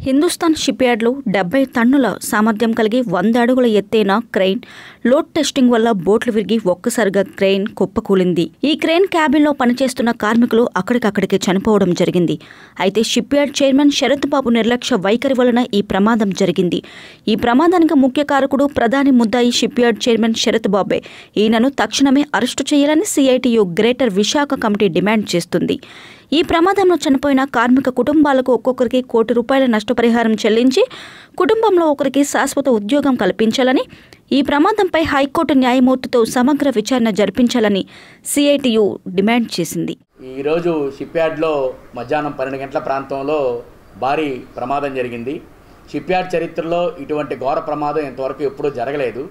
హిందుస్థాన్ షిప్యార్డ్లో డెబ్బై టన్నుల సామర్థ్యం కలిగి వంద అడుగుల ఎత్తైన క్రెయిన్ లోడ్ టెస్టింగ్ వల్ల బోట్లు విరిగి ఒక్కసారిగా క్రెయిన్ కుప్పకూలింది ఈ క్రెయిన్ క్యాబిన్లో పనిచేస్తున్న కార్మికులు అక్కడికక్కడికే చనిపోవడం జరిగింది అయితే షిప్యార్డ్ చైర్మన్ శరత్ బాబు నిర్లక్ష్య వైఖరి వలన ఈ ప్రమాదం జరిగింది ఈ ప్రమాదానికి ముఖ్య కారకుడు ప్రధాని ముద్దాయి షిప్యార్డ్ చైర్మన్ శరత్ బాబే ఈయనను తక్షణమే అరెస్టు చేయాలని CITU greater Visakha committee demand చేస్తుంది ఈ ప్రమాదంలో చనిపోయిన కార్మిక కుటుంబాలకు ఒక్కొక్కరికి కోటి రూపాయల నష్టపరిహారం చెల్లించి కుటుంబంలో ఒకరికి శాశ్వత ఉద్యోగం కల్పించాలని ఈ ప్రమాదంపై హైకోర్టు న్యాయమూర్తితో సమగ్ర విచారణ జరిపించాలని సిఐటియు డిమాండ్ చేసింది ఈరోజు షిప్ యార్డ్లో మధ్యాహ్నం పన్నెండు గంటల ప్రాంతంలో భారీ ప్రమాదం జరిగింది షిప్ యార్డ్ చరిత్రలో ఇటువంటి ఘోర ప్రమాదం ఇంతవరకు ఎప్పుడూ జరగలేదు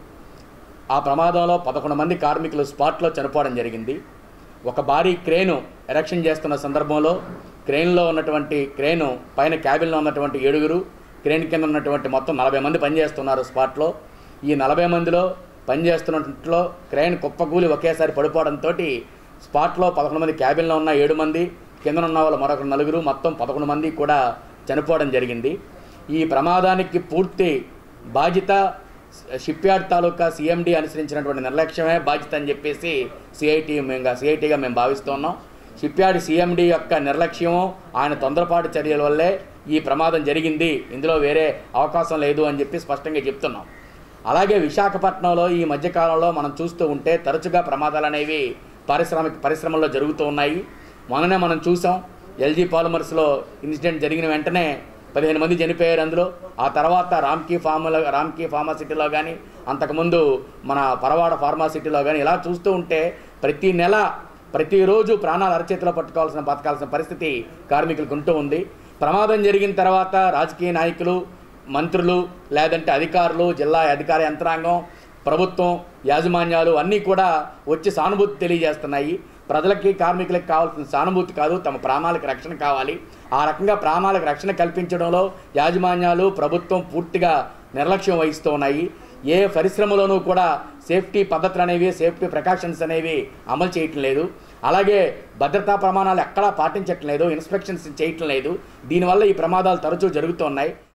ఆ ప్రమాదంలో పదకొండు మంది కార్మికులు స్పాట్లో చనిపోవడం జరిగింది ఒక భారీ క్రేను ఎరక్షన్ చేస్తున్న సందర్భంలో క్రేన్లో ఉన్నటువంటి క్రేను పైన క్యాబిన్లో ఉన్నటువంటి ఏడుగురు క్రేన్ కింద ఉన్నటువంటి మొత్తం నలభై మంది పనిచేస్తున్నారు స్పాట్లో ఈ నలభై మందిలో పనిచేస్తున్నట్లో క్రేన్ కుప్పకూలి ఒకేసారి పడిపోవడంతో స్పాట్లో పదకొండు మంది క్యాబిన్లో ఉన్న ఏడు మంది కింద ఉన్న వాళ్ళు మరొక నలుగురు మొత్తం పదకొండు మంది కూడా చనిపోవడం జరిగింది ఈ ప్రమాదానికి పూర్తి బాధ్యత షిప్ యార్డ్ తాలూకా సీఎండీ అనుసరించినటువంటి నిర్లక్ష్యమే బాధ్యత అని చెప్పేసి సిఐటి మేము సిఐటిగా మేము భావిస్తున్నాం షిప్ యార్డ్ సీఎండీ యొక్క నిర్లక్ష్యం ఆయన తొందరపాటు చర్యల వల్లే ఈ ప్రమాదం జరిగింది ఇందులో వేరే అవకాశం లేదు అని చెప్పి స్పష్టంగా చెప్తున్నాం అలాగే విశాఖపట్నంలో ఈ మధ్యకాలంలో మనం చూస్తూ ఉంటే తరచుగా ప్రమాదాలు అనేవి పారిశ్రామిక పరిశ్రమల్లో జరుగుతూ ఉన్నాయి మొన్ననే మనం చూసాం ఎల్జీ పాలిమర్స్లో ఇన్సిడెంట్ జరిగిన వెంటనే పదిహేను మంది చనిపోయారు అందులో ఆ తర్వాత రామ్కీ ఫార్మలో రామ్కీ ఫార్మాసిటీలో కానీ అంతకుముందు మన పరవాడ ఫార్మాసిటీలో కానీ ఇలా చూస్తూ ఉంటే ప్రతి నెల ప్రతిరోజు ప్రాణాలు అరచేతిలో పట్టుకోవాల్సిన బతకాల్సిన పరిస్థితి కార్మికులకు ఉంటూ ఉంది ప్రమాదం జరిగిన తర్వాత రాజకీయ నాయకులు మంత్రులు లేదంటే అధికారులు జిల్లా అధికార యంత్రాంగం ప్రభుత్వం యాజమాన్యాలు అన్నీ కూడా వచ్చి సానుభూతి తెలియజేస్తున్నాయి ప్రజలకి కార్మికులకు కావాల్సిన సానుభూతి కాదు తమ ప్రాణాలకు రక్షణ కావాలి ఆ రకంగా ప్రాణాలకు రక్షణ కల్పించడంలో యాజమాన్యాలు ప్రభుత్వం పూర్తిగా నిర్లక్ష్యం వహిస్తూ ఉన్నాయి ఏ పరిశ్రమలోనూ కూడా సేఫ్టీ పద్ధతులు అనేవి సేఫ్టీ ప్రికాషన్స్ అనేవి అమలు చేయటం లేదు అలాగే భద్రతా ప్రమాణాలు ఎక్కడా పాటించట్లేదు ఇన్స్పెక్షన్స్ చేయటం లేదు దీనివల్ల ఈ ప్రమాదాలు తరచూ జరుగుతున్నాయి